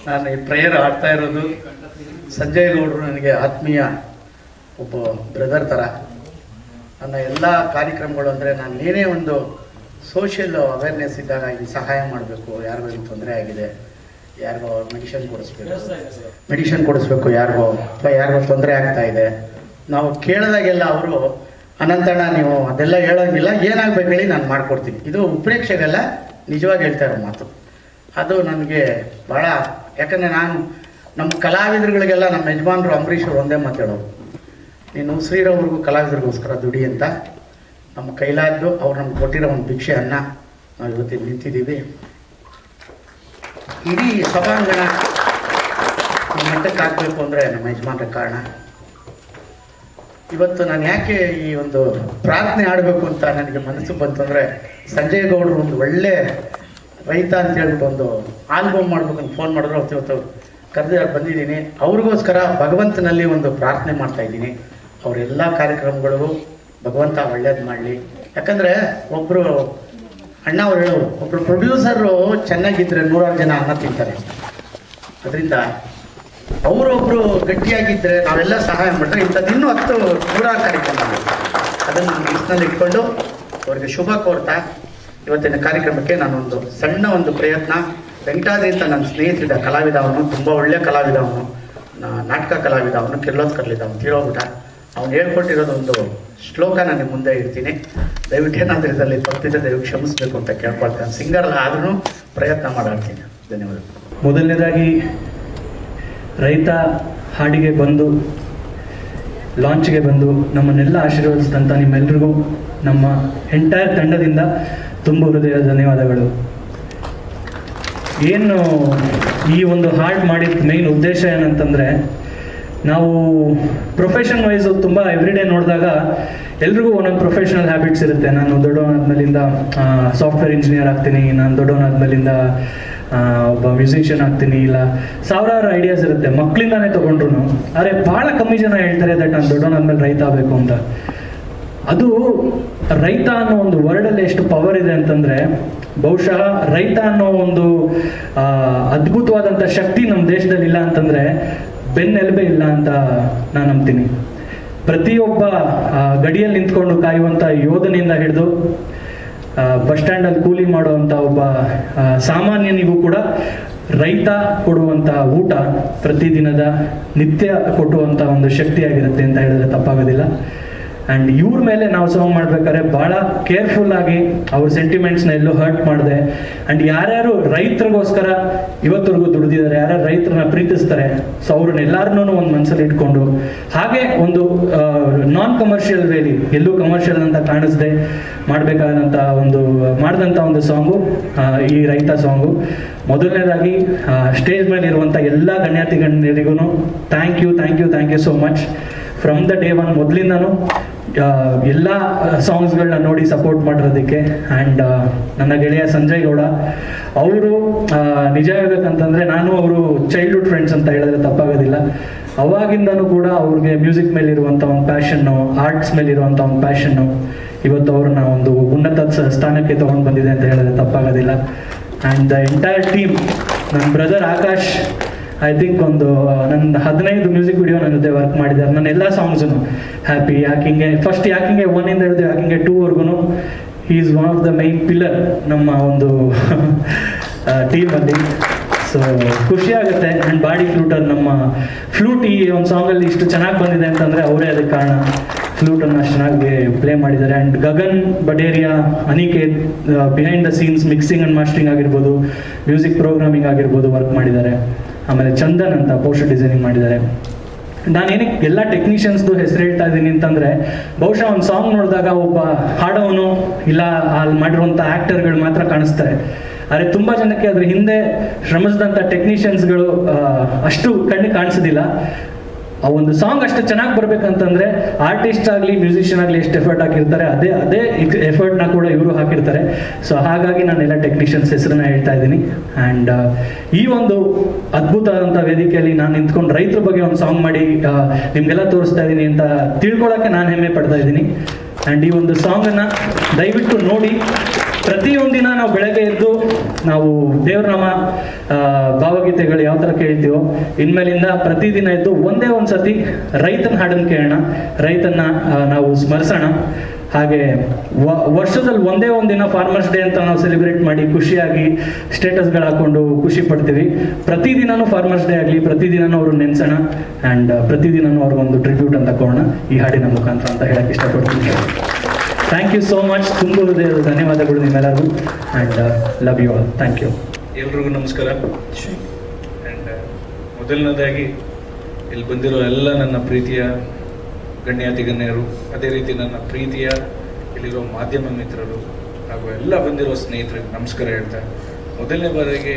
ನಾನು ಈ ಪ್ರೇಯರ್ ಆಡ್ತಾ ಇರೋದು ಸಂಜಯ್ ಗೌಡರು ನನಗೆ ಆತ್ಮೀಯ ಒಬ್ಬ ಬ್ರದರ್ ಥರ ನನ್ನ ಎಲ್ಲ ಕಾರ್ಯಕ್ರಮಗಳು ಅಂದರೆ ನಾನು ಏನೇ ಒಂದು ಸೋಷಿಯಲ್ ಅವೇರ್ನೆಸ್ ಇದ್ದಾಗ ಇಲ್ಲಿ ಸಹಾಯ ಮಾಡಬೇಕು ಯಾರಿಗೂ ತೊಂದರೆ ಆಗಿದೆ ಯಾರಿಗೋ ಮೆಡಿಷನ್ ಕೊಡಿಸ್ಬೇಕು ಮೆಡಿಷನ್ ಕೊಡಿಸ್ಬೇಕು ಯಾರಿಗೋ ಅಥವಾ ಯಾರಿಗೋ ತೊಂದರೆ ಆಗ್ತಾ ಇದೆ ನಾವು ಕೇಳಿದಾಗೆಲ್ಲ ಅವರು ಅನಂತಣ್ಣ ನೀವು ಅದೆಲ್ಲ ಹೇಳೋಂಗಿಲ್ಲ ಏನಾಗ್ಬೇಕು ಹೇಳಿ ನಾನು ಮಾಡ್ಕೊಡ್ತೀನಿ ಇದು ಉತ್ಪ್ರೇಕ್ಷೆಗೆಲ್ಲ ನಿಜವಾಗಿ ಹೇಳ್ತಾ ಇರೋ ಮಾತು ಅದು ನನಗೆ ಭಾಳ ಯಾಕಂದರೆ ನಾನು ನಮ್ಮ ಕಲಾವಿದರುಗಳಿಗೆಲ್ಲ ನಮ್ಮ ಯಜಮಾನರು ಅಂಬರೀಷ್ ಅವ್ರು ಒಂದೇ ಮಾತಾಡೋರು ನೀನು ಶ್ರೀರವ್ರಿಗೂ ಕಲಾವಿದರಿಗೋಸ್ಕರ ದುಡಿ ಅಂತ ನಮ್ಮ ಕೈಲಾದ್ದು ಅವ್ರು ನಮ್ಗೆ ಕೊಟ್ಟಿರೋ ಒಂದು ಭಿಕ್ಷೆ ಅನ್ನ ನಾವು ಇವತ್ತಿಗೆ ನಿಂತಿದ್ದೀವಿ ಇಡೀ ಸಭಾಂಗಣ ಈ ಮಟ್ಟಕ್ಕೆ ಹಾಕಬೇಕು ಅಂದರೆ ನಮ್ಮ ಯಜಮಾನ್ರ ಕಾರಣ ಇವತ್ತು ನಾನು ಯಾಕೆ ಈ ಒಂದು ಪ್ರಾರ್ಥನೆ ಆಡಬೇಕು ಅಂತ ನನಗೆ ಮನಸ್ಸು ಬಂತಂದರೆ ಸಂಜಯ್ ಗೌಡರು ಒಂದು ಒಳ್ಳೆ ರೈತ ಅಂತ ಹೇಳ್ಬಿಟ್ಟು ಒಂದು ಆಲ್ಬಮ್ ಮಾಡ್ಬೇಕು ಅಂತ ಫೋನ್ ಮಾಡಿದ್ರು ಅವತ್ತು ಇವತ್ತು ಕರೆದು ಬಂದಿದ್ದೀನಿ ಅವ್ರಿಗೋಸ್ಕರ ಭಗವಂತನಲ್ಲಿ ಒಂದು ಪ್ರಾರ್ಥನೆ ಮಾಡ್ತಾ ಇದ್ದೀನಿ ಅವರೆಲ್ಲ ಕಾರ್ಯಕ್ರಮಗಳಿಗೂ ಭಗವಂತ ಒಳ್ಳೇದು ಮಾಡಲಿ ಯಾಕಂದರೆ ಒಬ್ಬರು ಅಣ್ಣ ಅವ್ರು ಹೇಳೋರು ಒಬ್ಬರು ಪ್ರೊಡ್ಯೂಸರು ಚೆನ್ನಾಗಿದ್ದರೆ ನೂರಾರು ಜನ ಅನ್ನ ತಿಂತಾರೆ ಅದರಿಂದ ಅವರೊಬ್ಬರು ಗಟ್ಟಿಯಾಗಿದ್ದರೆ ನಾವೆಲ್ಲ ಸಹಾಯ ಮಾಡಿದ್ರೆ ಇಂಥದ್ದು ಇನ್ನೂ ಹತ್ತು ನೂರಾರು ಕಾರ್ಯಕ್ರಮ ಅದನ್ನು ಮನಸ್ಸಿನಲ್ಲಿ ಇಟ್ಕೊಂಡು ಅವರಿಗೆ ಶುಭ ಕೋರ್ತಾ ಇವತ್ತಿನ ಕಾರ್ಯಕ್ರಮಕ್ಕೆ ನಾನೊಂದು ಸಣ್ಣ ಒಂದು ಪ್ರಯತ್ನ ವೆಂಕಟಾದ್ರಿ ಅಂತ ನನ್ನ ಸ್ನೇಹಿತರಿದ್ದ ಕಲಾವಿದ ಅವನು ತುಂಬ ಒಳ್ಳೆಯ ಕಲಾವಿದ ಅವನು ನಾ- ನಾಟಕ ಕಲಾವಿದ ಅವನು ಕಿರ್ಲೋತ್ ಕರ್ಲಿದ್ದ ಅವನು ತೀರೋಗ್ಬಿಟ್ಟ ಅವ್ನು ಹೇಳ್ಕೊಟ್ಟಿರೋದೊಂದು ಶ್ಲೋಕ ನಾನು ಮುಂದೆ ಇಡ್ತೀನಿ ದಯವಿಟ್ಟು ಏನಾದರೂ ಇದರಲ್ಲಿ ತಪ್ಪಿದ್ರೆ ದಯವಿಟ್ಟು ಕ್ಷಮಿಸಬೇಕು ಅಂತ ಕೇಳ್ಕೊಳ್ತೇನೆ ಸಿಂಗರ್ ಆದ್ರೂ ಪ್ರಯತ್ನ ಮಾಡಾಡ್ತೀನಿ ಧನ್ಯವಾದಗಳು ಮೊದಲನೇದಾಗಿ ರೈತ ಹಾಡಿಗೆ ಬಂದು ಲಾಂಚ್ಗೆ ಬಂದು ನಮ್ಮನ್ನೆಲ್ಲ ಆಶೀರ್ವದಿಸಿದಂಥ ನಿಮ್ಮೆಲ್ರಿಗೂ ನಮ್ಮ ಎಂಟೈರ್ ತಂಡದಿಂದ ತುಂಬ ಹೃದಯದ ಧನ್ಯವಾದಗಳು ಏನು ಈ ಒಂದು ಹಾಡ್ ಮಾಡಿದ ಮೇನ್ ಉದ್ದೇಶ ಏನಂತಂದರೆ ನಾವು ಪ್ರೊಫೆಷನ್ ವೈಸು ತುಂಬ ಎವ್ರಿಡೇ ನೋಡಿದಾಗ ಎಲ್ರಿಗೂ ಒಂದೊಂದು ಪ್ರೊಫೆಷನಲ್ ಹ್ಯಾಬಿಟ್ಸ್ ಇರುತ್ತೆ ನಾನು ದೊಡ್ಡವನಾದ್ಮೇಲಿಂದ ಸಾಫ್ಟ್ವೇರ್ ಇಂಜಿನಿಯರ್ ಆಗ್ತೀನಿ ನಾನು ದೊಡ್ಡವನಾದ್ಮೇಲಿಂದ ಆ, ಒಬ್ಬ ಮ್ಯೂಸಿಷಿಯನ್ ಆಗ್ತೀನಿ ಇಲ್ಲ ಸಾವಿರಾರು ಐಡಿಯಾಸ್ ಇರುತ್ತೆ ಮಕ್ಕಳಿಂದಾನೇ ತೊಗೊಂಡ್ರು ಆದರೆ ಭಾಳ ಕಮ್ಮಿ ಜನ ಹೇಳ್ತಾರೆ ದಟ್ ನಾನು ದೊಡ್ಡವನಾದ್ಮೇಲೆ ರೈತ ಆಗಬೇಕು ಅಂತ ಅದು ರೈತ ಅನ್ನೋ ಒಂದು ವರ್ಡಲ್ಲಿ ಎಷ್ಟು ಪವರ್ ಇದೆ ಅಂತಂದ್ರೆ ಬಹುಶಃ ರೈತ ಅನ್ನೋ ಒಂದು ಆ, ಅದ್ಭುತವಾದಂಥ ಶಕ್ತಿ ನಮ್ಮ ದೇಶದಲ್ಲಿ ಇಲ್ಲ ಅಂತಂದ್ರೆ ಬೆನ್ನೆಲುಬೆ ಇಲ್ಲ ಅಂತ ನಾನು ನಂಬ್ತೀನಿ ಪ್ರತಿಯೊಬ್ಬ ಆ, ಗಡಿಯಲ್ಲಿ ನಿಂತ್ಕೊಂಡು ಕಾಯುವಂಥ ಯೋಧನಿಂದ ಹಿಡಿದು ಬಸ್ ಸ್ಟ್ಯಾಂಡಲ್ಲಿ ಕೂಲಿ ಮಾಡುವಂಥ ಒಬ್ಬ ಆ, ಸಾಮಾನ್ಯನಿಗೂ ಕೂಡ ರೈತ ಕೊಡುವಂಥ ಊಟ ಪ್ರತಿದಿನದ ನಿತ್ಯ ಕೊಟ್ಟುವಂಥ ಒಂದು ಶಕ್ತಿಯಾಗಿರುತ್ತೆ ಅಂತ ಹೇಳಿದ್ರೆ ತಪ್ಪಾಗೋದಿಲ್ಲ ಆ್ಯಂಡ್ ಇವ್ರ ಮೇಲೆ ನಾವು ಸಾಂಗ್ ಮಾಡ್ಬೇಕಾದ್ರೆ ಭಾಳ ಕೇರ್ಫುಲ್ ಆಗಿ ಅವ್ರ ಸೆಂಟಿಮೆಂಟ್ಸ್ನ ಎಲ್ಲೂ ಹರ್ಟ್ ಮಾಡಿದೆ ಆ್ಯಂಡ್ ಯಾರ್ಯಾರು ರೈತರಿಗೋಸ್ಕರ ಇವತ್ತರೆಗೂ ದುಡಿದಿದ್ದಾರೆ ಯಾರ್ಯಾರು ರೈತರನ್ನ ಪ್ರೀತಿಸ್ತಾರೆ ಸೊ ಅವ್ರನ್ನ ಎಲ್ಲಾರನ್ನೂ ಒಂದು ಮನಸ್ಸಲ್ಲಿ ಇಟ್ಕೊಂಡು ಹಾಗೆ ಒಂದು ನಾನ್ ಕಮರ್ಷಿಯಲ್ ವೇಲಿ ಎಲ್ಲೂ ಕಮರ್ಷಿಯಲ್ ಅಂತ ಕಾಣಿಸ್ದೆ ಮಾಡಬೇಕಾದಂಥ ಒಂದು ಮಾಡಿದಂಥ ಒಂದು ಸಾಂಗು ಈ ರೈತ ಸಾಂಗು ಮೊದಲನೇದಾಗಿ ಸ್ಟೇಜ್ ಮೇಲೆ ಇರುವಂಥ ಎಲ್ಲ ಗಣ್ಯಾತಿ ಗಣ್ಯರಿಗೂ thank you thank you thank you so much from the day one ಮೊದಲಿಂದನೂ ಎಲ್ಲ ಸಾಂಗ್ಸ್ಗಳನ್ನ ನೋಡಿ ಸಪೋರ್ಟ್ ಮಾಡಿರೋದಕ್ಕೆ ಆ್ಯಂಡ್ ನನ್ನ ಗೆಳೆಯ ಸಂಜಯ್ ಗೌಡ ಅವರು ನಿಜ ಹೇಳ್ಬೇಕಂತಂದ್ರೆ ನಾನು ಅವರು ಚೈಲ್ಡ್ಹುಡ್ ಫ್ರೆಂಡ್ಸ್ ಅಂತ ಹೇಳಿದ್ರೆ ತಪ್ಪಾಗೋದಿಲ್ಲ ಅವಾಗಿಂದನೂ ಕೂಡ ಅವ್ರಿಗೆ ಮ್ಯೂಸಿಕ್ ಮೇಲೆ ಇರುವಂಥ ಒಂದು ಪ್ಯಾಷನ್ನು ಆರ್ಟ್ಸ್ ಮೇಲೆ ಇರುವಂಥ ಒಂದು ಪ್ಯಾಷನ್ನು ಇವತ್ತು ಅವ್ರನ್ನ ಒಂದು ಉನ್ನತ ಸ- ಸ್ಥಾನಕ್ಕೆ ತಗೊಂಡು ಬಂದಿದೆ ಅಂತ ಹೇಳಿದ್ರೆ ತಪ್ಪಾಗೋದಿಲ್ಲ ಆ್ಯಂಡ್ ದ ಎಂಟೈರ್ ಟೀಮ್ ನನ್ನ ಬ್ರದರ್ ಆಕಾಶ್ ಐ ಥಿಂಕ್ ಒಂದು ನನ್ನ ಹದಿನೈದು ಮ್ಯೂಸಿಕ್ ವಿಡಿಯೋ ನನ್ನ ಜೊತೆ ವರ್ಕ್ ಮಾಡಿದ್ದಾರೆ ನನ್ನ ಎಲ್ಲ ಸಾಂಗ್ಸು ಹ್ಯಾಪಿ ಯಾಕಿಂಗೆ ಫಸ್ಟ್ ಯಾಕಿಂಗೆ ಒನ್ ಇಂದ ಹಿಡಿದು ಯಾಕಿಂಗೆ ಟೂವರೆಗೂ he is one of the main pillar ನಮ್ಮ ಒಂದು ಟೀಮಲ್ಲಿ ಸೊ ಖುಷಿ ಆಗುತ್ತೆ ಆ್ಯಂಡ್ ಬಾಡಿ ಫ್ಲೂಟರ್ ನಮ್ಮ ಫ್ಲೂಟ್ ಈ ಒಂದು ಸಾಂಗಲ್ಲಿ ಇಷ್ಟು ಚೆನ್ನಾಗಿ ಬಂದಿದೆ ಅಂತಂದರೆ ಅವರೇ ಅದಕ್ಕೆ ಕಾರಣ ಫ್ಲೂಟನ್ನು ಅಷ್ಟು ಚೆನ್ನಾಗಿ ಪ್ಲೇ ಮಾಡಿದ್ದಾರೆ and Gagan Baderia Aniket behind the scenes mixing and mastering ಆಗಿರ್ಬೋದು ಮ್ಯೂಸಿಕ್ ಪ್ರೋಗ್ರಾಮಿಂಗ್ ಆಗಿರ್ಬೋದು ವರ್ಕ್ ಮಾಡಿದ್ದಾರೆ ಆಮೇಲೆ ಚಂದನ್ ಅಂತ ಪೋಸ್ಟರ್ ಡಿಸೈನಿಂಗ್ ಮಾಡಿದ್ದಾರೆ ನಾನು ಏನಕ್ಕೆ ಎಲ್ಲ ಟೆಕ್ನಿಷಿಯನ್ಸ್ದು ಹೆಸರು ಹೇಳ್ತಾ ಇದ್ದೀನಿ ಅಂತಂದ್ರೆ ಬಹುಶಃ ಒಂದು ಸಾಂಗ್ ನೋಡಿದಾಗ ಒಬ್ಬ ಹಾಡೋನು ಇಲ್ಲ ಅಲ್ಲಿ ಮಾಡಿರುವಂಥ ಆ್ಯಕ್ಟರ್ಗಳು ಮಾತ್ರ ಕಾಣಿಸ್ತಾರೆ ಆದರೆ ತುಂಬ ಜನಕ್ಕೆ ಅದ್ರ ಹಿಂದೆ ಶ್ರಮಿಸಿದಂಥ ಟೆಕ್ನಿಷಿಯನ್ಸ್ಗಳು ಅಷ್ಟು ಕಣ್ಣಿಗೆ ಕಾಣಿಸೋದಿಲ್ಲ ಆ ಒಂದು ಸಾಂಗ್ ಅಷ್ಟು ಚೆನ್ನಾಗಿ ಬರ್ಬೇಕಂತಂದ್ರೆ ಆರ್ಟಿಸ್ಟ್ ಆಗಲಿ ಮ್ಯೂಸಿಷಿಯನ್ ಆಗಲಿ ಎಷ್ಟು ಎಫರ್ಟ್ ಹಾಕಿರ್ತಾರೆ ಅದೇ ಅದೇ ಎಫರ್ಟ್ನ ಕೂಡ ಇವರು ಹಾಕಿರ್ತಾರೆ ಸೊ ಹಾಗಾಗಿ ನಾನೆಲ್ಲ ಟೆಕ್ನಿಷಿಯನ್ಸ್ ಹೆಸರನ್ನ ಹೇಳ್ತಾ ಇದ್ದೀನಿ ಆ್ಯಂಡ್ ಈ ಒಂದು ಅದ್ಭುತವಾದಂಥ ವೇದಿಕೆಯಲ್ಲಿ ನಾನು ನಿಂತ್ಕೊಂಡು ರೈತರ ಬಗ್ಗೆ ಒಂದು ಸಾಂಗ್ ಮಾಡಿ ಆ, ನಿಮ್ಗೆಲ್ಲ ತೋರಿಸ್ತಾ ಇದ್ದೀನಿ ಅಂತ ತಿಳ್ಕೊಳ್ಳೋಕ್ಕೆ ನಾನು ಹೆಮ್ಮೆ ಪಡ್ತಾ ಇದ್ದೀನಿ ಆ್ಯಂಡ್ ಈ ಒಂದು ಸಾಂಗನ್ನು ದಯವಿಟ್ಟು ನೋಡಿ ಪ್ರತಿಯೊಂದಿನ ನಾವು ಬೆಳಗ್ಗೆ ಎದ್ದು ನಾವು ದೇವ್ರನಾಮ ಆ, ಭಾವಗೀತೆಗಳು ಯಾವ ಥರ ಕೇಳ್ತೀವೋ ಇನ್ಮೇಲಿಂದ ಪ್ರತಿದಿನ ಎದ್ದು ಒಂದೇ ಒಂದು ಸತಿ ರೈತನ ಹಾಡನ್ನು ಕೇಳೋಣ ರೈತನ್ನ ಆ, ನಾವು ಸ್ಮರಿಸೋಣ ಹಾಗೆ ವ- ವರ್ಷದಲ್ಲಿ ಒಂದೇ ಒಂದಿನ ಫಾರ್ಮರ್ಸ್ ಡೇ ಅಂತ ನಾವು ಸೆಲೆಬ್ರೇಟ್ ಮಾಡಿ ಖುಷಿಯಾಗಿ ಸ್ಟೇಟಸ್ಗಳು ಹಾಕೊಂಡು ಖುಷಿ ಪಡ್ತೀವಿ ಪ್ರತಿದಿನನೂ ಫಾರ್ಮರ್ಸ್ ಡೇ ಆಗಲಿ ಪ್ರತಿದಿನನೂ ಅವರು ನೆನೆಸೋಣ ಆ್ಯಂಡ್ ಪ್ರತಿದಿನನೂ ಅವ್ರಿಗೊಂದು ಟ್ರಿಬ್ಯೂಟ್ ಅಂತ ಕೊಡೋಣ ಈ ಹಾಡಿನ ಮುಖಾಂತರ ಅಂತ ಹೇಳಕ್ಕೆ ಇಷ್ಟಪಡ್ತೀನಿ ಥ್ಯಾಂಕ್ ಯು ಸೋ ಮಚ್ ತುಂಬ ಹೃದಯದ ಧನ್ಯವಾದಗಳು ನಿಮ್ಮೆಲ್ಲರಿಗೂ and love you all thank you ಎಲ್ರಿಗೂ ನಮಸ್ಕಾರ ಆ್ಯಂಡ್ ಮೊದಲನೇದಾಗಿ ಇಲ್ಲಿ ಬಂದಿರೋ ಎಲ್ಲ ನನ್ನ ಪ್ರೀತಿಯ ಗಣ್ಯಾತಿ ಗಣ್ಯರು ಅದೇ ರೀತಿ ನನ್ನ ಪ್ರೀತಿಯ ಇಲ್ಲಿರೋ ಮಾಧ್ಯಮ ಮಿತ್ರರು ಹಾಗೂ ಎಲ್ಲ ಬಂದಿರೋ ಸ್ನೇಹಿತರಿಗೆ ನಮಸ್ಕಾರ ಹೇಳ್ತಾ ಮೊದಲನೇ ಬಾರಿಗೆ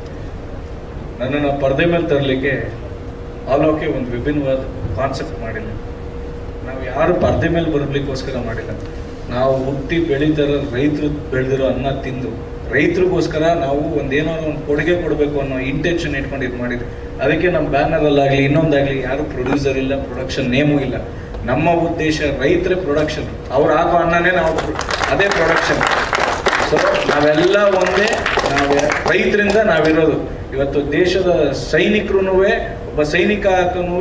ನನ್ನನ್ನು ಪರದೆ ಮೇಲೆ ತರಲಿಕ್ಕೆ ಆಲೋಕೆ ಒಂದು ವಿಭಿನ್ನವಾದ ಕಾನ್ಸೆಪ್ಟ್ ಮಾಡಿಲ್ಲ ನಾವು ಯಾರು ಪರದೆ ಮೇಲೆ ಬರಲಿಕ್ಕೋಸ್ಕರ ಮಾಡಿಲ್ಲ ನಾವು ಹುಟ್ಟಿ ಬೆಳೀತಾರ ರೈತರು ಬೆಳೆದಿರೋ ಅನ್ನ ತಿಂದು ರೈತರಿಗೋಸ್ಕರ ನಾವು ಒಂದೇನೋ ಒಂದು ಕೊಡುಗೆ ಕೊಡಬೇಕು ಅನ್ನೋ ಇಂಟೆನ್ಷನ್ ಇಟ್ಕೊಂಡು ಇದು ಮಾಡಿದ್ವಿ ಅದಕ್ಕೆ ನಮ್ಮ ಬ್ಯಾನರಲ್ಲಾಗಲಿ ಇನ್ನೊಂದಾಗಲಿ ಯಾರು ಪ್ರೊಡ್ಯೂಸರ್ ಇಲ್ಲ ಪ್ರೊಡಕ್ಷನ್ ನೇಮೂ ಇಲ್ಲ ನಮ್ಮ ಉದ್ದೇಶ ರೈತರೇ ಪ್ರೊಡಕ್ಷನ್ ಅವ್ರು ಹಾಕೋ ಅನ್ನನೇ ನಾವು ಅದೇ ಪ್ರೊಡಕ್ಷನ್ ಸೊ ನಾವೆಲ್ಲ ಒಂದೇ ನಾವು ರೈತರಿಂದ ನಾವಿರೋದು ಇವತ್ತು ದೇಶದ ಸೈನಿಕರು ಒಬ್ಬ ಸೈನಿಕ ಹಾಕನೂ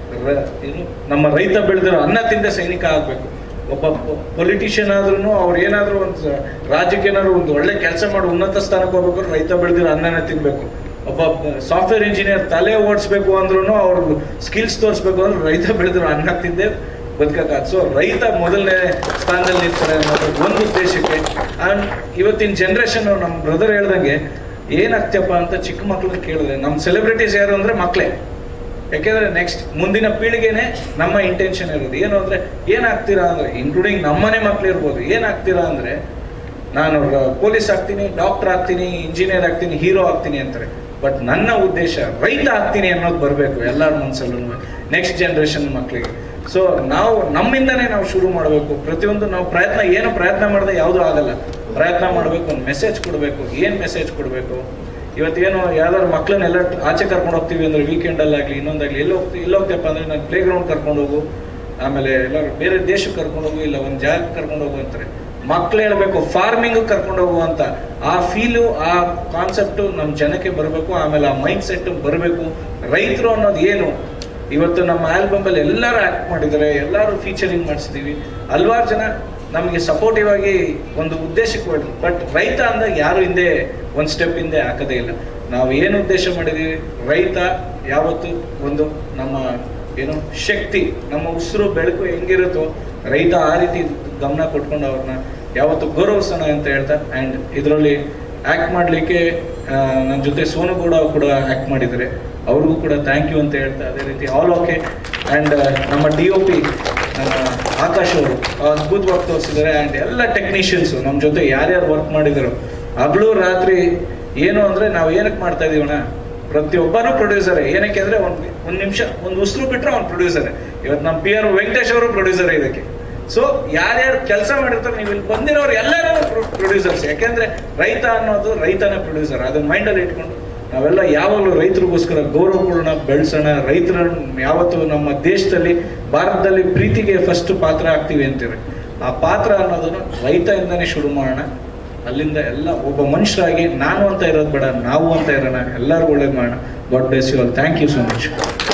ಏನು ನಮ್ಮ ರೈತ ಬೆಳೆದಿರೋ ಅನ್ನ ತಿಂದ ಸೈನಿಕ ಆಗಬೇಕು ಒಬ್ಬ ಪೊಲಿಟಿಷಿಯನ್ ಆದ್ರೂ ಅವ್ರು ಏನಾದರೂ ಒಂದು ರಾಜ್ಯಕ್ಕೆ ಏನಾದ್ರು ಒಂದು ಒಳ್ಳೆ ಕೆಲಸ ಮಾಡಿ ಉನ್ನತ ಸ್ಥಾನಕ್ಕೆ ಹೋಗ್ಬೇಕು ರೈತ ಬೆಳೆದಿರೋ ಅನ್ನನೇ ತಿನ್ಬೇಕು ಒಬ್ಬ ಸಾಫ್ಟ್ವೇರ್ ಇಂಜಿನಿಯರ್ ತಲೆ ಓಡಿಸ್ಬೇಕು ಅಂದ್ರೂ ಅವ್ರ ಸ್ಕಿಲ್ಸ್ ತೋರಿಸ್ಬೇಕು ಅಂದ್ರೆ ರೈತ ಬೆಳೆದಿರೋ ಅನ್ನ ತಿಂದೇ ಬದುಕಕ್ಕಾಗ ಸೊ ರೈತ ಮೊದಲನೇ ಸ್ಥಾನದಲ್ಲಿ ನಿಲ್ತಾರೆ ಅನ್ನೋದು ಒಂದು ಉದ್ದೇಶಕ್ಕೆ ಆ್ಯಂಡ್ ಇವತ್ತಿನ ಜನ್ರೇಷನ್ ನಮ್ಮ ಬ್ರದರ್ ಹೇಳ್ದಂಗೆ ಏನಾಗ್ತಪ್ಪ ಅಂತ ಚಿಕ್ಕ ಮಕ್ಳನ್ನ ಕೇಳಿದ್ರೆ ನಮ್ಮ ಸೆಲೆಬ್ರಿಟೀಸ್ ಯಾರು ಅಂದರೆ ಮಕ್ಕಳೇ ಯಾಕೆಂದ್ರೆ ನೆಕ್ಸ್ಟ್ ಮುಂದಿನ ಪೀಳಿಗೆನೆ ನಮ್ಮ ಇಂಟೆನ್ಷನ್ ಇರೋದು ಏನು ಅಂದ್ರೆ ಏನಾಗ್ತೀರಾ ಅಂದ್ರೆ ಇನ್ಕ್ಲೂಡಿಂಗ್ ನಮ್ಮನೆ ಮಕ್ಳು ಇರ್ಬೋದು ಏನಾಗ್ತೀರಾ ಅಂದ್ರೆ ನಾನು ಪೊಲೀಸ್ ಆಗ್ತೀನಿ ಡಾಕ್ಟರ್ ಆಗ್ತೀನಿ ಇಂಜಿನಿಯರ್ ಆಗ್ತೀನಿ ಹೀರೋ ಆಗ್ತೀನಿ ಅಂತಾರೆ ಬಟ್ ನನ್ನ ಉದ್ದೇಶ ರೈತ ಆಗ್ತೀನಿ ಅನ್ನೋದು ಬರಬೇಕು ಎಲ್ಲರ ಮನಸ್ಸಲ್ಲೂ ನೆಕ್ಸ್ಟ್ ಜನ್ರೇಷನ್ ಮಕ್ಕಳಿಗೆ ಸೊ ನಾವು ನಮ್ಮಿಂದನೇ ನಾವು ಶುರು ಮಾಡಬೇಕು ಪ್ರತಿಯೊಂದು ನಾವು ಪ್ರಯತ್ನ ಏನು ಪ್ರಯತ್ನ ಮಾಡಿದ್ರೆ ಯಾವುದೂ ಆಗಲ್ಲ ಪ್ರಯತ್ನ ಮಾಡಬೇಕು ಒಂದು ಮೆಸೇಜ್ ಕೊಡಬೇಕು ಏನು ಮೆಸೇಜ್ ಕೊಡಬೇಕು ಇವತ್ತೇನು ಯಾವ್ದಾದ್ರು ಮಕ್ಳನ್ನೆಲ್ಲ ಆಚೆ ಕರ್ಕೊಂಡು ಹೋಗ್ತೀವಿ ಅಂದ್ರೆ ವೀಕೆಂಡಲ್ಲಿ ಆಗಲಿ ಇನ್ನೊಂದಾಗಲಿ ಎಲ್ಲಿ ಹೋಗ್ತೀವಿ ಎಲ್ಲಿ ಹೋಗ್ತೇಪ್ಪ ಅಂದ್ರೆ ನಾನು ಪ್ಲೇ ಗ್ರೌಂಡ್ ಕರ್ಕೊಂಡು ಹೋಗು ಆಮೇಲೆ ಎಲ್ಲರೂ ಬೇರೆ ದೇಶಕ್ಕೆ ಕರ್ಕೊಂಡು ಹೋಗು ಇಲ್ಲ ಒಂದು ಜಾಗಕ್ಕೆ ಕರ್ಕೊಂಡು ಹೋಗು ಅಂತಾರೆ ಮಕ್ಳು ಹೇಳ್ಬೇಕು ಫಾರ್ಮಿಂಗ್ ಕರ್ಕೊಂಡು ಹೋಗು ಅಂತ ಆ ಫೀಲು ಆ ಕಾನ್ಸೆಪ್ಟು ನಮ್ಮ ಜನಕ್ಕೆ ಬರಬೇಕು ಆಮೇಲೆ ಆ ಮೈಂಡ್ ಸೆಟ್ ಬರಬೇಕು ರೈತರು ಅನ್ನೋದು ಏನು ಇವತ್ತು ನಮ್ಮ ಆಲ್ಬಮಲ್ಲಿ ಎಲ್ಲರೂ ಆ್ಯಕ್ಟ್ ಮಾಡಿದ್ದಾರೆ ಎಲ್ಲರೂ ಫೀಚರಿಂಗ್ ಮಾಡಿಸಿದ್ದೀವಿ ಹಲ್ವಾರು ಜನ ನಮಗೆ ಸಪೋರ್ಟಿವ್ ಆಗಿ ಒಂದು ಉದ್ದೇಶಕ್ಕೆ ಹೊರಟ್ರು ಬಟ್ ರೈತ ಅಂದಾಗ ಯಾರು ಹಿಂದೆ ಒಂದು ಸ್ಟೆಪ್ ಹಿಂದೆ ಹಾಕೋದೇ ಇಲ್ಲ ನಾವು ಏನು ಉದ್ದೇಶ ಮಾಡಿದ್ದೀವಿ ರೈತ ಯಾವತ್ತು ಒಂದು ನಮ್ಮ ಏನು ಶಕ್ತಿ ನಮ್ಮ ಉಸಿರು ಬೆಳಕು ಹೆಂಗಿರುತ್ತೋ ರೈತ ಆ ರೀತಿ ಗಮನ ಕೊಟ್ಕೊಂಡು ಅವ್ರನ್ನ ಯಾವತ್ತು ಗೌರವಿಸೋಣ ಅಂತ ಹೇಳ್ತಾ ಆ್ಯಂಡ್ ಇದರಲ್ಲಿ ಆ್ಯಕ್ಟ್ ಮಾಡಲಿಕ್ಕೆ ನನ್ನ ಜೊತೆ ಸೋನು ಗೌಡ ಕೂಡ ಆ್ಯಕ್ಟ್ ಮಾಡಿದ್ದಾರೆ ಅವ್ರಿಗೂ ಕೂಡ ಥ್ಯಾಂಕ್ ಯು ಅಂತ ಹೇಳ್ತಾ ಅದೇ ರೀತಿ ಆಲ್ ಓಕೆ ಆ್ಯಂಡ್ ನಮ್ಮ ಡಿ ಒ ಪಿ ನಮ್ಮ ಆಕಾಶ್ ಅವರು ಅದ್ಭುತವಾಗಿ ತೋರಿಸಿದ್ದಾರೆ ಆ್ಯಂಡ್ ಎಲ್ಲ ಟೆಕ್ನಿಷಿಯನ್ಸು ನಮ್ಮ ಜೊತೆ ಯಾರ್ಯಾರು ವರ್ಕ್ ಮಾಡಿದರು ಹಗಲು ರಾತ್ರಿ ಏನು ಅಂದರೆ ನಾವು ಏನಕ್ಕೆ ಮಾಡ್ತಾ ಇದೀವಣ್ಣ ಪ್ರತಿಯೊಬ್ಬನೂ ಪ್ರೊಡ್ಯೂಸರೇ ಏನಕ್ಕೆ ಅಂದರೆ ಒಂದು ಒಂದು ನಿಮಿಷ ಒಂದು ಉಸಿರು ಬಿಟ್ಟರೆ ಅವ್ನು ಪ್ರೊಡ್ಯೂಸರೇ ಇವತ್ತು ನಮ್ಮ ಪಿ ಆರ್ ವೆಂಕಟೇಶ್ ಅವರು ಪ್ರೊಡ್ಯೂಸರೇ ಇದಕ್ಕೆ ಸೊ ಯಾರ್ಯಾರು ಕೆಲಸ ಮಾಡಿರ್ತಾರೆ ನೀವು ಇಲ್ಲಿ ಬಂದಿರೋರು ಎಲ್ಲರೂ ಪ್ರೊಡ್ಯೂಸರ್ಸ್ ಯಾಕೆಂದ್ರೆ ರೈತ ಅನ್ನೋದು ರೈತನೇ ಪ್ರೊಡ್ಯೂಸರ್ ಅದನ್ನ ಮೈಂಡಲ್ಲಿ ಇಟ್ಕೊಂಡು ನಾವೆಲ್ಲ ಯಾವಾಗಲೂ ರೈತರಿಗೋಸ್ಕರ ಗೌರವ ಕೊಡೋಣ ಬೆಳೆಸೋಣ ರೈತರ ಯಾವತ್ತು ನಮ್ಮ ದೇಶದಲ್ಲಿ ಭಾರತದಲ್ಲಿ ಪ್ರೀತಿಗೆ ಫಸ್ಟ್ ಪಾತ್ರ ಆಗ್ತೀವಿ ಅಂತೀವಿ ಆ ಪಾತ್ರ ಅನ್ನೋದನ್ನು ರೈತದಿಂದನೇ ಶುರು ಮಾಡೋಣ ಅಲ್ಲಿಂದ ಎಲ್ಲ ಒಬ್ಬ ಮನುಷ್ಯರಾಗಿ ನಾನು ಅಂತ ಇರೋದು ಬೇಡ ನಾವು ಅಂತ ಇರೋಣ ಎಲ್ಲರಿಗೂ ಒಳ್ಳೇದು ಮಾಡೋಣ God bless you all thank you so much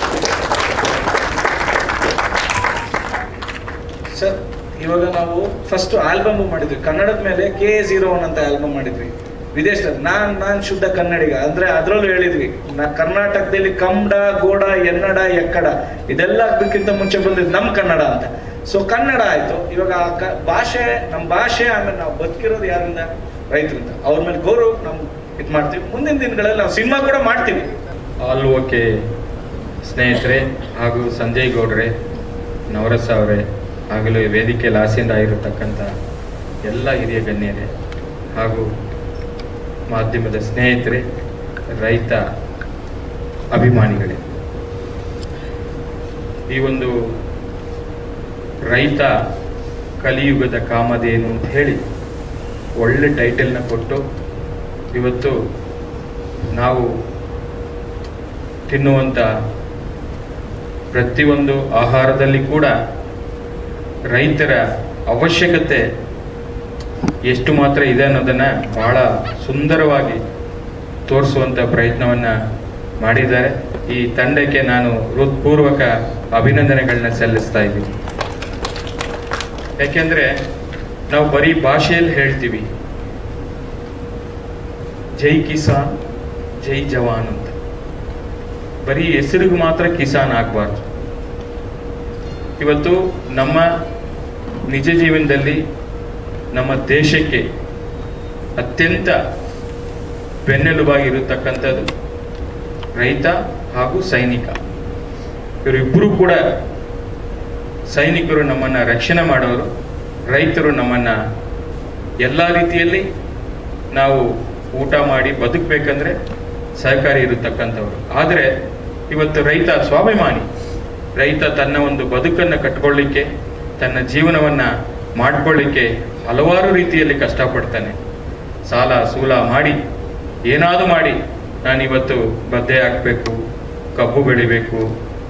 sir ಇವಾಗ ನಾವು ಫಸ್ಟ್ ಆಲ್ಬಮ್ ಮಾಡಿದ್ವಿ ಕನ್ನಡದ ಮೇಲೆ ಕೆ ಎ ಜೀರೋ ಒನ್ ಅಂತ ಆಲ್ಬಮ್ ಮಾಡಿದ್ವಿ ವಿದೇಶದಲ್ಲಿ ನಾನ್ ನಾನ್ ಶುದ್ಧ ಕನ್ನಡಿಗ ಅಂದ್ರೆ ಅದ್ರಲ್ಲೂ ಹೇಳಿದ್ವಿ ನಾ ಕರ್ನಾಟಕದಲ್ಲಿ ಕಂಬಡ ಗೋಡ ಎನ್ನಡ ಎಕ್ಕಡ ಇದೆಲ್ಲ ಅದಕ್ಕಿಂತ ಮುಂಚೆ ಬಂದಿದ್ದು ನಮ್ ಕನ್ನಡ ಅಂತ ಸೊ ಕನ್ನಡ ಆಯ್ತು ಇವಾಗ ಆ ಕ- ಭಾಷೆ ನಮ್ಮ ಭಾಷೆ ಆಮೇಲೆ ನಾವು ಬದುಕಿರೋದು ಯಾರಿಂದ ರೈತರಿಂದ ಅವ್ರ ಮೇಲೆ ಗೌರವ ನಾವು ಇದು ಮಾಡ್ತೀವಿ ಮುಂದಿನ ದಿನಗಳಲ್ಲಿ ನಾವು ಸಿನಿಮಾ ಕೂಡ ಮಾಡ್ತೀವಿ ಆಲ್ ಓಕೆ ಸ್ನೇಹಿತರೆ ಹಾಗೂ ಸಂಜಯ್ ಗೌಡ್ರೆ ನವರಸ ಅವರೇ ಆಗಲೂ ಈ ವೇದಿಕೆಯಲ್ಲಿ ಆಸೀನ ಆಗಿರತಕ್ಕಂಥ ಎಲ್ಲ ಹಿರಿಯ ಗಣ್ಯರೇ ಹಾಗೂ ಮಾಧ್ಯಮದ ಸ್ನೇಹಿತರೆ ರೈತ ಅಭಿಮಾನಿಗಳೇ ಈ ಒಂದು ರೈತ ಕಲಿಯುಗದ ಕಾಮಧೇನು ಅಂತ ಹೇಳಿ ಒಳ್ಳೆ ಟೈಟಲ್ನ ಕೊಟ್ಟು ಇವತ್ತು ನಾವು ತಿನ್ನುವಂಥ ಪ್ರತಿಯೊಂದು ಆಹಾರದಲ್ಲಿ ಕೂಡ ರೈತರ ಅವಶ್ಯಕತೆ ಎಷ್ಟು ಮಾತ್ರ ಇದೆ ಅನ್ನೋದನ್ನ ಬಹಳ ಸುಂದರವಾಗಿ ತೋರಿಸುವಂತ ಪ್ರಯತ್ನವನ್ನ ಮಾಡಿದ್ದಾರೆ ಈ ತಂಡಕ್ಕೆ ನಾನು ಹೃತ್ಪೂರ್ವಕ ಅಭಿನಂದನೆಗಳನ್ನ ಸಲ್ಲಿಸ್ತಾ ಇದ್ದೀನಿ ಯಾಕೆಂದ್ರೆ ನಾವು ಬರೀ ಭಾಷೆಯಲ್ಲಿ ಹೇಳ್ತೀವಿ ಜೈ ಕಿಸಾನ್ ಜೈ ಜವಾನ್ ಅಂತ ಬರೀ ಹೆಸರಿಗೆ ಮಾತ್ರ ಕಿಸಾನ್ ಆಗಬಾರ್ದು ಇವತ್ತು ನಮ್ಮ ನಿಜ ಜೀವನದಲ್ಲಿ ನಮ್ಮ ದೇಶಕ್ಕೆ ಅತ್ಯಂತ ಬೆನ್ನೆಲುಬಾಗಿರತಕ್ಕಂಥದ್ದು ರೈತ ಹಾಗೂ ಸೈನಿಕ ಇವರಿಬ್ಬರು ಕೂಡ ಸೈನಿಕರು ನಮ್ಮನ್ನ ರಕ್ಷಣೆ ಮಾಡೋರು ರೈತರು ನಮ್ಮನ್ನ ಎಲ್ಲ ರೀತಿಯಲ್ಲಿ ನಾವು ಊಟ ಮಾಡಿ ಬದುಕಬೇಕಂದ್ರೆ ಸಹಕಾರಿ ಇರತಕ್ಕಂಥವ್ರು ಆದರೆ ಇವತ್ತು ರೈತ ಸ್ವಾಭಿಮಾನಿ ರೈತ ತನ್ನ ಒಂದು ಬದುಕನ್ನು ಕಟ್ಕೊಳ್ಳಿಕ್ಕೆ ತನ್ನ ಜೀವನವನ್ನ ಮಾಡ್ಕೊಳ್ಳಿಕ್ಕೆ ಹಲವಾರು ರೀತಿಯಲ್ಲಿ ಕಷ್ಟಪಡ್ತಾನೆ ಸಾಲ ಸೂಲ ಮಾಡಿ ಏನಾದರೂ ಮಾಡಿ ನಾನಿವತ್ತು ಗದ್ದೆ ಹಾಕಬೇಕು ಕಬ್ಬು ಬೆಳಿಬೇಕು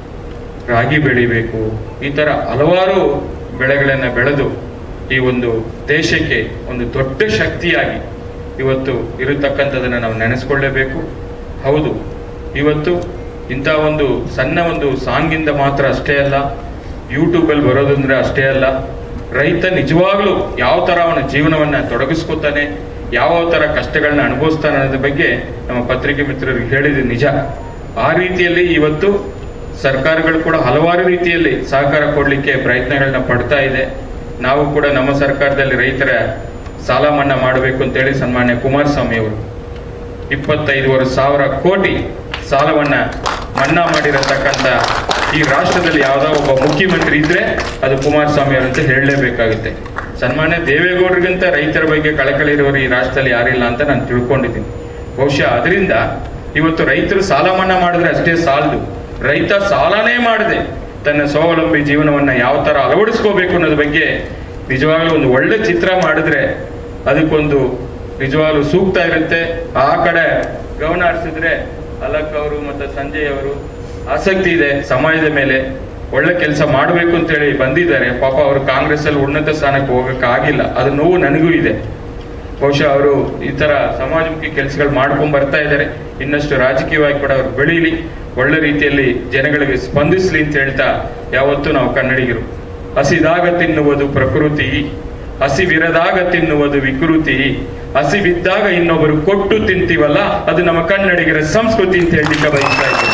ರಾಗಿ ಬೆಳಿಬೇಕು ಈ ಥರ ಹಲವಾರು ಬೆಳೆಗಳನ್ನು ಬೆಳೆದು ಈ ಒಂದು ದೇಶಕ್ಕೆ ಒಂದು ದೊಡ್ಡ ಶಕ್ತಿಯಾಗಿ ಇವತ್ತು ಇರತಕ್ಕಂಥದ್ದನ್ನು ನಾವು ನೆನೆಸ್ಕೊಳ್ಳೇಬೇಕು ಹೌದು ಇವತ್ತು ಇಂಥ ಒಂದು ಸಣ್ಣ ಒಂದು ಸಾಂಗಿಂದ ಮಾತ್ರ ಅಷ್ಟೇ ಅಲ್ಲ ಯೂಟ್ಯೂಬಲ್ಲಿ ಬರೋದಂದ್ರೆ ಅಷ್ಟೇ ಅಲ್ಲ ರೈತ ನಿಜವಾಗ್ಲೂ ಯಾವ ಥರ ಅವನ ಜೀವನವನ್ನ ತೊಡಗಿಸ್ಕೊತಾನೆ ಯಾವ ಥರ ಕಷ್ಟಗಳನ್ನ ಅನುಭವಿಸ್ತಾನೆ ಅನ್ನೋದ್ರ ಬಗ್ಗೆ ನಮ್ಮ ಪತ್ರಿಕೆ ಮಿತ್ರರಿಗೆ ಹೇಳಿದ ನಿಜ ಆ ರೀತಿಯಲ್ಲಿ ಇವತ್ತು ಸರ್ಕಾರಗಳು ಕೂಡ ಹಲವಾರು ರೀತಿಯಲ್ಲಿ ಸಹಕಾರ ಕೊಡಲಿಕ್ಕೆ ಪ್ರಯತ್ನಗಳನ್ನ ಪಡ್ತಾ ಇದೆ ನಾವು ಕೂಡ ನಮ್ಮ ಸರ್ಕಾರದಲ್ಲಿ ರೈತರ ಸಾಲ ಮನ್ನಾ ಮಾಡಬೇಕು ಅಂತೇಳಿ ಸನ್ಮಾನ್ಯ ಕುಮಾರಸ್ವಾಮಿ ಅವರು ಇಪ್ಪತ್ತೈದುವರೆ ಸಾವಿರ ಕೋಟಿ ಸಾಲವನ್ನ ಮನ್ನಾ ಮಾಡಿರತಕ್ಕಂಥ ಈ ರಾಷ್ಟ್ರದಲ್ಲಿ ಯಾವುದೋ ಒಬ್ಬ ಮುಖ್ಯಮಂತ್ರಿ ಇದ್ರೆ ಅದು ಕುಮಾರಸ್ವಾಮಿ ಅವರಂತ ಹೇಳಲೇಬೇಕಾಗುತ್ತೆ ಸನ್ಮಾನ್ಯ ದೇವೇಗೌಡರಿಗಿಂತ ರೈತರ ಬಗ್ಗೆ ಕಳಕಳಿ ಇರೋರು ಈ ರಾಷ್ಟ್ರದಲ್ಲಿ ಯಾರಿಲ್ಲ ಅಂತ ನಾನು ತಿಳ್ಕೊಂಡಿದ್ದೀನಿ ಬಹುಶಃ ಅದರಿಂದ ಇವತ್ತು ರೈತರು ಸಾಲ ಮನ್ನಾ ಮಾಡಿದ್ರೆ ಅಷ್ಟೇ ಸಾಲದು ರೈತ ಸಾಲನೇ ಮಾಡದೆ ತನ್ನ ಸ್ವಾವಲಂಬಿ ಜೀವನವನ್ನ ಯಾವ ತರ ಅಳವಡಿಸ್ಕೋಬೇಕು ಅನ್ನೋದ್ರ ಬಗ್ಗೆ ನಿಜವಾಗ್ಲೂ ಒಂದು ಒಳ್ಳೆ ಚಿತ್ರ ಮಾಡಿದ್ರೆ ಅದಕ್ಕೊಂದು ನಿಜವಾಗ್ಲೂ ಸೂಕ್ತ ಇರುತ್ತೆ ಆ ಕಡೆ ಗಮನ ಹರಿಸಿದ್ರೆ ಅಲಕ್ ಅವರು ಮತ್ತೆ ಸಂಜಯ್ ಅವರು ಆಸಕ್ತಿ ಇದೆ ಸಮಾಜದ ಮೇಲೆ ಒಳ್ಳೆ ಕೆಲಸ ಮಾಡಬೇಕು ಅಂತೇಳಿ ಬಂದಿದ್ದಾರೆ ಪಾಪ ಅವರು ಕಾಂಗ್ರೆಸ್ ಅಲ್ಲಿ ಉನ್ನತ ಸ್ಥಾನಕ್ಕೆ ಹೋಗಕ್ಕೆ ಆಗಿಲ್ಲ ಅದು ನೋವು ನನಗೂ ಇದೆ ಬಹುಶಃ ಅವರು ಈ ತರ ಸಮಾಜಮುಖಿ ಕೆಲಸಗಳು ಮಾಡ್ಕೊಂಡ್ ಬರ್ತಾ ಇದ್ದಾರೆ ಇನ್ನಷ್ಟು ರಾಜಕೀಯವಾಗಿ ಕೂಡ ಅವರು ಬೆಳೀಲಿ ಒಳ್ಳೆ ರೀತಿಯಲ್ಲಿ ಜನಗಳಿಗೆ ಸ್ಪಂದಿಸ್ಲಿ ಅಂತ ಹೇಳ್ತಾ ಯಾವತ್ತೂ ನಾವು ಕನ್ನಡಿಗರು ಹಸಿದಾಗ ತಿನ್ನುವುದು ಪ್ರಕೃತಿ ಹಸಿವಿರದಾಗ ತಿನ್ನುವುದು ವಿಕೃತಿ ಹಸಿವಿದ್ದಾಗ ಇನ್ನೊಬ್ಬರು ಕೊಟ್ಟು ತಿಂತೀವಲ್ಲ ಅದು ನಮ್ಮ ಕನ್ನಡಿಗರ ಸಂಸ್ಕೃತಿ ಅಂತ ಹೇಳಲಿಕ್ಕೆ ಬಯಸ್ತಾ ಇದ್ದೀನಿ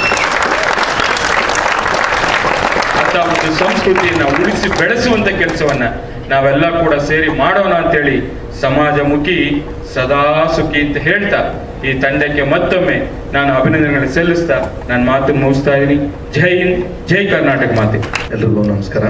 ಅಂತ ಒಂದು ಸಂಸ್ಕೃತಿಯನ್ನ ಉಳಿಸಿ ಬೆಳೆಸುವಂತ ಕೆಲಸವನ್ನ ನಾವೆಲ್ಲ ಕೂಡ ಸೇರಿ ಮಾಡೋಣ ಅಂತೇಳಿ ಸಮಾಜಮುಖಿ ಸದಾ ಸುಖಿ ಅಂತ ಹೇಳ್ತಾ ಈ ತಂಡಕ್ಕೆ ಮತ್ತೊಮ್ಮೆ ನಾನು ಅಭಿನಂದನೆಗಳನ್ನು ಸಲ್ಲಿಸ್ತಾ ನಾನು ಮಾತು ಮುಗಿಸ್ತಾ ಇದ್ದೀನಿ ಜೈ ಹಿಂದ್ ಜೈ ಕರ್ನಾಟಕ ಮಾತೆ ಎಲ್ರಿಗೂ ನಮಸ್ಕಾರ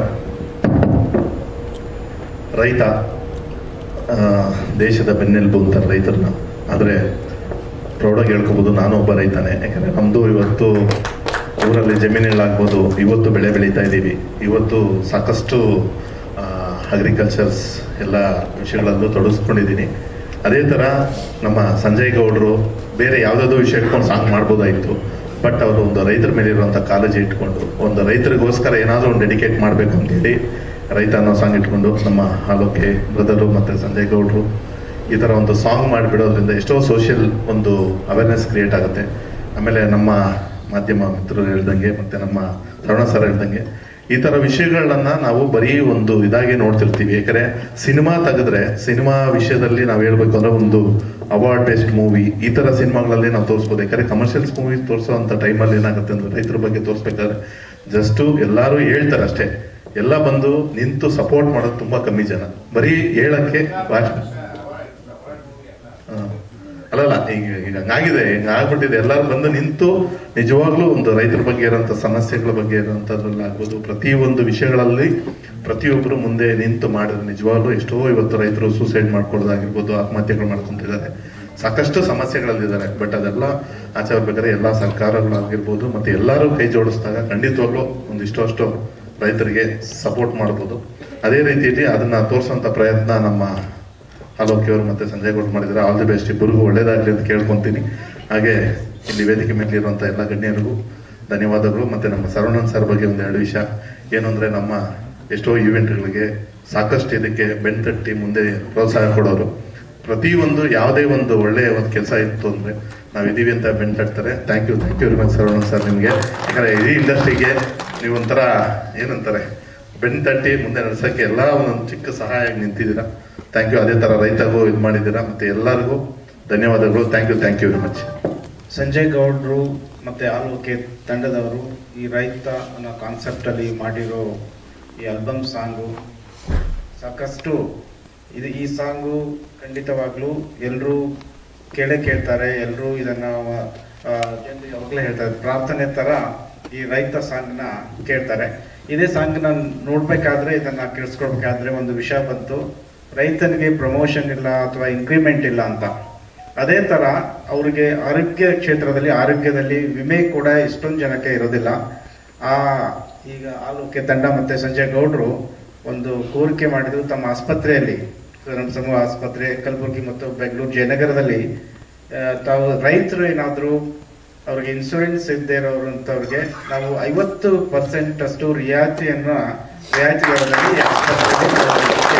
ರೈತ ಆ, ದೇಶದ ಬೆನ್ನೆಲುಬು ಅಂತಾರೆ ರೈತರನ್ನ ಆದರೆ ಪ್ರೌಢಾಗಿ ಹೇಳ್ಕೊಬೋದು ನಾನು ಒಬ್ಬ ರೈತನೇ ಯಾಕಂದರೆ ನಮ್ಮದು ಇವತ್ತು ಊರಲ್ಲಿ ಜಮೀನುಗಳಾಗ್ಬೋದು ಇವತ್ತು ಬೆಳೆ ಬೆಳೀತಾ ಇದ್ದೀವಿ ಇವತ್ತು ಸಾಕಷ್ಟು ಅಗ್ರಿಕಲ್ಚರ್ಸ್ ಎಲ್ಲ ವಿಷಯಗಳಲ್ಲೂ ತೊಡಗಿಸ್ಕೊಂಡಿದ್ದೀನಿ ಅದೇ ಥರ ನಮ್ಮ ಸಂಜಯ್ ಗೌಡರು ಬೇರೆ ಯಾವುದಾದ್ರು ವಿಷಯ ಇಟ್ಕೊಂಡು ಸಾಂಗ್ ಮಾಡ್ಬೋದಾಯಿತು ಬಟ್ ಅವರು ಒಂದು ರೈತರ ಮೇಲೆ ಇರುವಂಥ ಕಾಳಜಿ ಇಟ್ಕೊಂಡು ಒಂದು ರೈತರಿಗೋಸ್ಕರ ಏನಾದರೂ ಒಂದು ಡೆಡಿಕೇಟ್ ಮಾಡಬೇಕು ಅಂತೇಳಿ ರೈತ ಅನ್ನೋ ಸಾಂಗ್ ಇಟ್ಕೊಂಡು ನಮ್ಮ ಆಲೋಕೆ ಬ್ರದರು ಮತ್ತು ಸಂಜಯ್ ಗೌಡರು ಈ ಥರ ಒಂದು ಸಾಂಗ್ ಮಾಡಿಬಿಡೋದ್ರಿಂದ ಎಷ್ಟೋ ಸೋಷಿಯಲ್ ಒಂದು ಅವೇರ್ನೆಸ್ ಕ್ರಿಯೇಟ್ ಆಗುತ್ತೆ ಆಮೇಲೆ ನಮ್ಮ ಮಾಧ್ಯಮ ಮಿತ್ರರು ಹೇಳ್ದಂಗೆ ಮತ್ತು ನಮ್ಮ ತರುಣ ಸರ್ ಹೇಳ್ದಂಗೆ ಈ ಥರ ವಿಷಯಗಳನ್ನ ನಾವು ಬರೀ ಒಂದು ಇದಾಗಿ ನೋಡ್ತಿರ್ತೀವಿ ಯಾಕಂದರೆ ಸಿನಿಮಾ ತೆಗೆದ್ರೆ ಸಿನಿಮಾ ವಿಷಯದಲ್ಲಿ ನಾವು ಹೇಳ್ಬೇಕು ಅಂದ್ರೆ ಒಂದು ಅವಾರ್ಡ್ ಬೇಸ್ಡ್ ಮೂವಿ ಈ ಥರ ಸಿನಿಮಾಗಳಲ್ಲಿ ನಾವು ತೋರಿಸ್ಬೋದು ಯಾಕಂದರೆ ಕಮರ್ಷಿಯಲ್ಸ್ ಮೂವಿ ತೋರಿಸೋವಂಥ ಟೈಮಲ್ಲಿ ಏನಾಗುತ್ತೆ ಅಂದ್ರೆ ರೈತರ ಬಗ್ಗೆ ತೋರಿಸ್ಬೇಕಾದ್ರೆ ಜಸ್ಟು ಎಲ್ಲರೂ ಹೇಳ್ತಾರೆ ಅಷ್ಟೇ ಎಲ್ಲ ಬಂದು ನಿಂತು ಸಪೋರ್ಟ್ ಮಾಡೋದು ತುಂಬ ಕಮ್ಮಿ ಜನ ಬರೀ ಹೇಳಕ್ಕೆ ಭಾಷೆ ಹಾ. ಅಲ್ಲಲ್ಲ ಈಗ ಈಗ ಹಂಗಾಗಿದೆ ಈಗ ಆಗ್ಬಿಟ್ಟಿದೆ ಎಲ್ಲರೂ ಬಂದು ನಿಂತು ನಿಜವಾಗ್ಲೂ ಒಂದು ರೈತರ ಬಗ್ಗೆ ಇರೋಂಥ ಸಮಸ್ಯೆಗಳ ಬಗ್ಗೆ ಇರೋಂಥದ್ರಲ್ಲಾಗ್ಬೋದು ಪ್ರತಿಯೊಂದು ವಿಷಯಗಳಲ್ಲಿ ಪ್ರತಿಯೊಬ್ಬರು ಮುಂದೆ ನಿಂತು ಮಾಡಿದ್ರೆ ನಿಜವಾಗ್ಲೂ ಎಷ್ಟೋ ಇವತ್ತು ರೈತರು ಸೂಸೈಡ್ ಮಾಡ್ಕೊಳ್ಳೋದಾಗಿರ್ಬೋದು ಆತ್ಮಹತ್ಯೆಗಳು ಮಾಡ್ಕೊಂತಿದ್ದಾರೆ ಸಾಕಷ್ಟು ಸಮಸ್ಯೆಗಳಲ್ಲಿದ್ದಾರೆ ಬಟ್ ಅದೆಲ್ಲ ಆಚೆ ಬರ್ಬೇಕಾದ್ರೆ ಎಲ್ಲ ಸರ್ಕಾರಗಳಾಗಿರ್ಬೋದು ಮತ್ತೆ ಎಲ್ಲರೂ ಕೈ ಜೋಡಿಸಿದಾಗ ಖಂಡಿತವಾಗ್ಲೂ ಒಂದಿಷ್ಟು ಅಷ್ಟು ರೈತರಿಗೆ ಸಪೋರ್ಟ್ ಮಾಡ್ಬೋದು ಅದೇ ರೀತಿಯಲ್ಲಿ ಅದನ್ನ ತೋರಿಸುವಂತ ಪ್ರಯತ್ನ ನಮ್ಮ ಆಲೋಕಿ ಅವರು ಮತ್ತೆ ಸಂಜಯ್ ಗೌಡ್ ಮಾಡಿದ್ರೆ ಆಲ್ ದಿ ಬೆಸ್ಟ್ ಇಬ್ಬರಿಗೂ ಒಳ್ಳೇದಾಗಲಿ ಅಂತ ಕೇಳ್ಕೊಂತೀನಿ ಹಾಗೆ ಇಲ್ಲಿ ವೇದಿಕೆ ಮೇಲೆ ಇರುವಂಥ ಎಲ್ಲ ಗಣ್ಯರಿಗೂ ಧನ್ಯವಾದಗಳು ಮತ್ತೆ ನಮ್ಮ ಸರವಣನ್ ಸರ್ ಬಗ್ಗೆ ಒಂದು ಎರಡು ವಿಷಯ ಏನು ಅಂದ್ರೆ ನಮ್ಮ ಎಷ್ಟೋ ಇವೆಂಟ್ಗಳಿಗೆ ಸಾಕಷ್ಟು ಇದಕ್ಕೆ ಬೆಣ್ತಟ್ಟಿ ಮುಂದೆ ಪ್ರೋತ್ಸಾಹ ಕೊಡೋರು ಪ್ರತಿಯೊಂದು ಯಾವುದೇ ಒಂದು ಒಳ್ಳೆಯ ಒಂದು ಕೆಲಸ ಇತ್ತು ಅಂದರೆ ನಾವು ಇದೀವಿ ಅಂತ ಬೆಣ್ತಟ್ತಾರೆ thank you thank you very much Saravana sir ನಿಮಗೆ ಯಾಕಂದರೆ ಇಡೀ ಇಂಡಸ್ಟ್ರಿಗೆ ನೀವು ಒಂಥರ ಏನಂತಾರೆ ಬೆಣ್ತಟ್ಟಿ ಮುಂದೆ ನಡೆಸೋಕ್ಕೆ ಎಲ್ಲ ಒಂದೊಂದು ಚಿಕ್ಕ ಸಹಾಯ ನಿಂತಿದ್ದೀರಾ ಥ್ಯಾಂಕ್ ಯು ಅದೇ ಥರ ರೈತರಿಗೂ ಇದು ಮಾಡಿದ್ದೀರಾ ಮತ್ತು ಎಲ್ಲರಿಗೂ ಧನ್ಯವಾದಗಳು thank you thank you very much Sanjay ಗೌಡ್ರು ಮತ್ತು ಆಲೋಕೆ ತಂಡದವರು ಈ ರೈತ ಅನ್ನೋ ಕಾನ್ಸೆಪ್ಟಲ್ಲಿ ಮಾಡಿರೋ ಈ ಆಲ್ಬಮ್ ಸಾಂಗು ಸಾಕಷ್ಟು ಇದು ಈ ಸಾಂಗು ಖಂಡಿತವಾಗ್ಲೂ ಎಲ್ಲರೂ ಕೇಳೇ ಕೇಳ್ತಾರೆ ಎಲ್ಲರೂ ಇದನ್ನು ಜನರು ಯಾವಾಗಲೇ ಹೇಳ್ತಾರೆ ಪ್ರಾರ್ಥನೆ ಥರ ಈ ರೈತ ಸಾಂಗ್ನ ಕೇಳ್ತಾರೆ ಇದೇ ಸಾಂಗ್ನ ನೋಡಬೇಕಾದ್ರೆ ಇದನ್ನು ಕೇಳಿಸ್ಕೊಳ್ಬೇಕಾದ್ರೆ ಒಂದು ವಿಷಯ ಬಂತು ರೈತನಿಗೆ ಪ್ರಮೋಷನ್ ಇಲ್ಲ ಅಥವಾ ಇನ್ಕ್ರಿಮೆಂಟ್ ಇಲ್ಲ ಅಂತ ಅದೇ ತರ ಅವರಿಗೆ ಆರೋಗ್ಯ ಕ್ಷೇತ್ರದಲ್ಲಿ ಆರೋಗ್ಯದಲ್ಲಿ ವಿಮೆ ಕೂಡ ಇಷ್ಟೊಂದು ಜನಕ್ಕೆ ಇರೋದಿಲ್ಲ ಆ ಈಗ ಆಲೋಕ್ಯ ತಂಡ ಮತ್ತೆ ಸಂಜಯ್ ಗೌಡ್ರು ಒಂದು ಕೋರಿಕೆ ಮಾಡಿದ್ರು ತಮ್ಮ ಆಸ್ಪತ್ರೆಯಲ್ಲಿ ನಮ್ಮ ಸಮೂಹ ಆಸ್ಪತ್ರೆ ಕಲಬುರಗಿ ಮತ್ತು ಬೆಂಗಳೂರು ಜಯನಗರದಲ್ಲಿ ಆ, ತಾವು ರೈತರು ಏನಾದರೂ ಅವ್ರಿಗೆ ಇನ್ಶೂರೆನ್ಸ್ ಇದ್ದೇ ಇರೋರಂಥವ್ರಿಗೆ ನಾವು ಐವತ್ತು ಪರ್ಸೆಂಟ್ ಅಷ್ಟು ರಿಯಾಯಿತಿಯನ್ನು ರಿಯಾಯಿತಿ ದರದಲ್ಲಿ ಆಸ್ಪತ್ರೆಯಲ್ಲಿ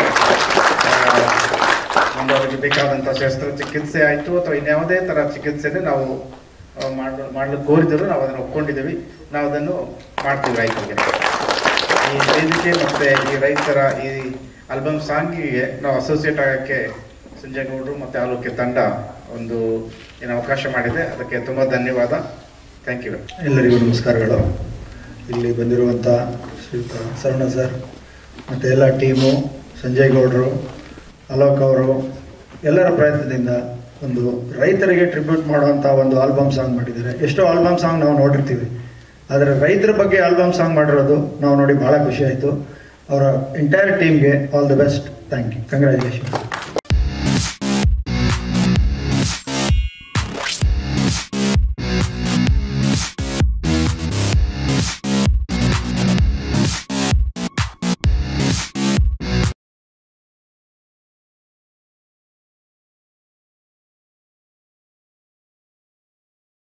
ಆ, ಒಂದು ಅವರಿಗೆ ಬೇಕಾದಂಥ ಶಸ್ತ್ರಚಿಕಿತ್ಸೆ ಆಯಿತು ಅಥವಾ ಇನ್ಯಾವುದೇ ಥರ ಚಿಕಿತ್ಸೆನೇ ನಾವು ಆ, ಮಾಡ ಮಾಡ್ಲಿಕ್ಕೆ ಕೋರಿದ್ರು ನಾವು ಅದನ್ನು ಒಪ್ಕೊಂಡಿದ್ದೀವಿ ನಾವು ಅದನ್ನು ಮಾಡ್ತೀವಿ ರೈತರಿಗೆ ಈ ವೇದಿಕೆ ಮತ್ತೆ ಈ ರೈತರ ಈ ಆಲ್ಬಮ್ ಸಾಂಗಿಗೆ ನಾವು ಅಸೋಸಿಯೇಟ್ ಆಗೋಕ್ಕೆ ಸಂಜಯ್ ಗೌಡ್ರು ಮತ್ತೆ ಆಲೋಕ್ಯ ತಂಡ ಒಂದು ಏನು ಅವಕಾಶ ಮಾಡಿದೆ ಅದಕ್ಕೆ ತುಂಬ ಧನ್ಯವಾದ ಥ್ಯಾಂಕ್ ಯು ಎಲ್ಲರಿಗೂ ನಮಸ್ಕಾರಗಳು ಇಲ್ಲಿ ಬಂದಿರುವಂಥ ಶ್ರೀಯುತ ಸರಣ ಸರ್ ಮತ್ತು ಎಲ್ಲ ಟೀಮು ಸಂಜಯ್ ಗೌಡರು ಅಲೋಕ್ ಅವರು ಎಲ್ಲರ ಪ್ರಯತ್ನದಿಂದ ಒಂದು ರೈತರಿಗೆ ಟ್ರಿಬ್ಯೂಟ್ ಮಾಡುವಂಥ ಒಂದು ಆಲ್ಬಮ್ ಸಾಂಗ್ ಮಾಡಿದ್ದಾರೆ ಎಷ್ಟೋ ಆಲ್ಬಮ್ ಸಾಂಗ್ ನಾವು ನೋಡಿರ್ತೀವಿ ಆದರೆ ರೈತರ ಬಗ್ಗೆ ಆಲ್ಬಮ್ ಸಾಂಗ್ ಮಾಡಿರೋದು ನಾವು ನೋಡಿ ಭಾಳ ಖುಷಿ ಆಯಿತು ಅವರ ಎಂಟೈರ್ ಟೀಮ್ಗೆ all the best thank you congratulation